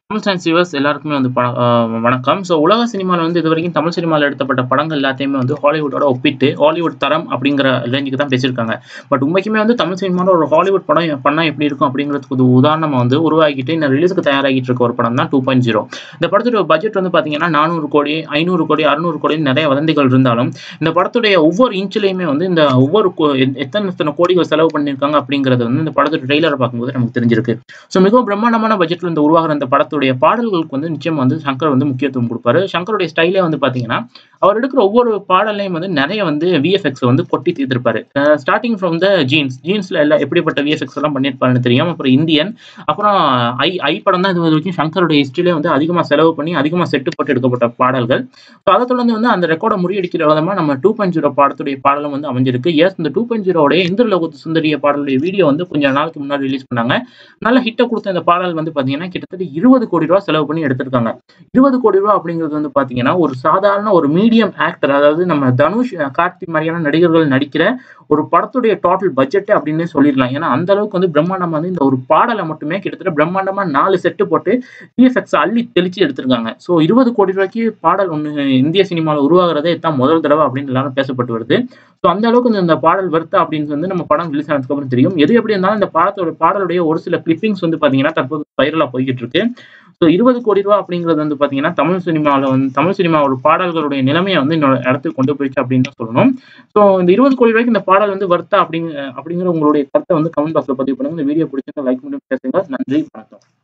Tamil science viewers எல்லாருக்குமே வந்து ப அ வணக்கம். ஸோ உலக சினிமால வந்து இதுவரைக்கும் தமிழ் சினிமால எடுத்தப்பட்ட படங்கள் எல்லாத்தையுமே வந்து ஹாலிவுட்டோட ஒப்பிட்டு, ஹாலிவுட் தரம் அப்படிங்கிற ரேஞ்சுக்கு தான் பேசியிருக்காங்க. பட் உண்மைக்குமே வந்து தமிழ் சினிமால ஒரு ஹாலிவுட் படம் பண்ணா எப்படி இருக்கும் அப்படிங்கிறதுக்கு ஒரு உதாரணமா வந்து உருவாக்கிட்டு இன்னும் ரிலீஸுக்கு தயாராகிட்டு இருக்க ஒரு படம் தான் 2.0. இந்த படத்தோட பட்ஜெட் வந்து பார்த்தீங்கன்னா 400 கோடி, 500 கோடி, 600 கோடின்னு நெறைய வதந்திகள் இருந்தாலும், இந்த படத்துடைய ஒவ்வொரு இன்ச்லயுமே வந்து இந்த ஒவ்வொரு கோ எத்தன எத்தன கோடிகள் செலவு பண்ணியிருக்காங்க அப்படிங்கிறது வந்து இந்த படத்தோட ட்ரெய்லர பார்க்கும்போது நமக்கு தெரிஞ்சிருக்கு. ஸோ மிகவும் பிரம்மாண்டமான பட்ஜெட்ல இந்த உருவாகுற இந்த படத்துடைய பாடல்களுக்கு வந்து நிச்சயமா வந்து சங்கர் வந்து முக்கியத்துவம் குடுப்பாரு. சங்கருடைய ஸ்டைலே வந்து பார்த்தீங்கன்னா, அவர் எடுக்கிற ஒவ்வொரு பாடல்லயும் வந்து நெறைய வந்து விஎஃப்எக்ஸ வந்து கொட்டி தீர்த்திருப்பாரு. Uh starting from the Jeans. ஜீன்ஸ்ல எல்லாம் எப்படிப்பட்ட விஎஃப்எக்ஸ் எல்லாம் பண்ணியிருப்பாருன்னு தெரியும். அப்புறம் இந்தியன், அப்புறம் ஐ ஐ படம் தான் இதுவரைக்கும் சங்கருடைய ஹிஸ்டரியிலே வந்து அதிகமா செலவு பண்ணி, அதிகமா செட்டு போட்டு எடுக்கப்பட்ட பாடல்கள். ஸோ அத தொடர்ந்து வந்து அந்த ரெக்கார்ட முறியடிக்கிற விதமா நம்ம 2.0 படத்துடைய பாடலும் வந்து அமைஞ்சிருக்கு. எஸ் இந்த 2.0வுடைய இந்திர லோகத்து சுந்தரிய பாடலுடைய வீடியோ வந்து கொஞ்ச நாளுக்கு முன்னாடி ரிலீஸ் பண்ணாங்க. நல்ல ஹிட்ட குடுத்த இந்த பாடல் வந்து பார்த்தீங்கன்னா, கிட்டத்தட்ட 20 கோடி ரூவா செலவு பண்ணி எடுத்திருக்காங்க. 20 கோடி ரூவா அப்படிங்கிறது வந்து பார்த்தீங்கன்னா, ஒரு சாதாரண ஒரு மீடியம் ஆக்டர் அதாவது நம்ம தனுஷ், கார்த்தி மாரியான நடிகர்கள் நடிக்கிற ஒரு படத்துடைய டோட்டல் பட்ஜெட்டே அப்படின்னே சொல்லிடலாம். ஏன்னா, அந்த அளவுக்கு வந்து பிரம்மாண்டமா வந்து இந்த ஒரு பாடல மட்டுமே கிட்டத்தட்ட பிரம்மாண்டமா 4 செட்டு போட்டு விஎஃப்எக்ஸ அள்ளி தெளிச்சு எடுத்திருக்காங்க. ஸோ 20 கோடி ரூவாய்க்கு பாடல் ஒண்ணு இந்திய சினிமால உருவாகுறதே இதான் முதல் தடவ அப்படின்னு எல்லாரும் பேசப்பட்டு வருது. ஸோ அந்த அளவுக்கு இந்த இந்த பாடல் வொர்த்தா அப்படின்னு வந்து நம்ம படம் ரிலீஸ் ஆனதுக்கு அப்புறம் தெரியும். எது எப்படி இருந்தாலும் இந்த படத்தோட பாடலுடைய ஒரு சில கிளிப்பிங்ஸ் வந்து பார்த்தீங்கன்னா, தற்போது வைரலா போய்க்கிட்டு இருக்கு. ஸோ 20 கோடி ரூவா அப்படிங்கிறது வந்து பார்த்தீங்கன்னா, தமிழ் சினிமால வந்து தமிழ் சினிமாவோட பாடல்களுடைய நிலைமைய வந்து இன்னொரு இடத்துக்கு கொண்டு போயிடுச்சு அப்படின்னு தான் சொல்லணும். ஸோ இந்த 20 கோடி ரூவாய்க்கு இந்த பாடல் வந்து வொர்த்தா அப்படிங்க அப்படிங்கிற உங்களுடைய கருத்த வந்து கமெண்ட் பாக்ஸ்ல பதிவு பண்ணுங்க. இந்த வீடியோ பிடிச்சிருந்தா லைக் பண்ணி பேசுங்க. நன்றி, வணக்கம்.